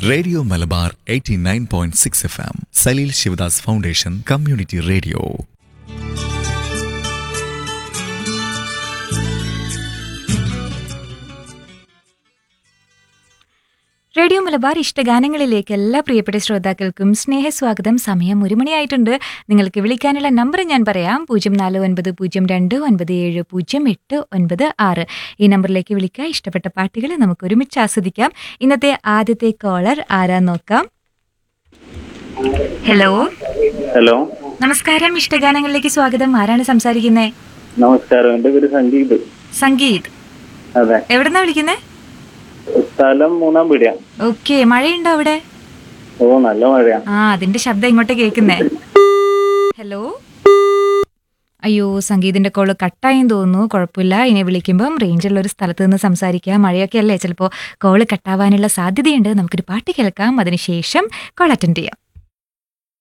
radio Malabar 89.6 F M Saleel Sivadas foundation community radio radio Malabar ഇഷ്ടഗാനങ്ങളിലേക്ക് എല്ലാ പ്രിയപ്പെട്ട ശ്രോതാക്കൾക്കും സ്നേഹസ്വാഗതം സമയം ഒരു മണിയായിട്ടുണ്ട് നിങ്ങൾക്ക് വിളിക്കാനുള്ള നമ്പർ ഞാൻ പറയാം പൂജ്യം നാല് ഒൻപത് പൂജ്യം രണ്ട് ഒൻപത് ഏഴ് പൂജ്യം എട്ട് ഒൻപത് ആറ് ഈ നമ്പറിലേക്ക് വിളിക്കുക ഇഷ്ടപ്പെട്ട പാട്ടുകൾ നമുക്ക് ഒരുമിച്ച് ആസ്വദിക്കാം ഇന്നത്തെ ആദ്യത്തെ കോളർ ആരാ നോക്കാം ഹലോ ഹലോ നമസ്കാരം ഇഷ്ടഗാനങ്ങളിലേക്ക് സ്വാഗതം ആരാണ് സംസാരിക്കുന്നത് നമസ്കാരം എന്റെ പേര് സംഗീത് സംഗീത് അതെ എവിടെന്നാ വിളിക്കുന്നത് സ്ഥലം മൂന്നാം പീടിയ ഓക്കെ മഴയുണ്ടോ അവിടെ ഓ നല്ല മഴയാ ആ അതിന്റെ ശബ്ദം ഇങ്ങോട്ട് കേൾക്കുന്നേ ഹലോ അയ്യോ സംഗീതിന്റെ കോള് കട്ടായെന്ന് തോന്നുന്നു കുഴപ്പമില്ല ഇനി വിളിക്കുമ്പം റേഞ്ചുള്ള ഒരു സ്ഥലത്ത് നിന്ന് സംസാരിക്കുക മഴയൊക്കെ അല്ലേ ചിലപ്പോൾ കോള് കട്ടാവാനുള്ള സാധ്യതയുണ്ട് നമുക്കൊരു പാട്ട് കേൾക്കാം അതിനുശേഷം കോൾ അറ്റൻഡ് ചെയ്യാം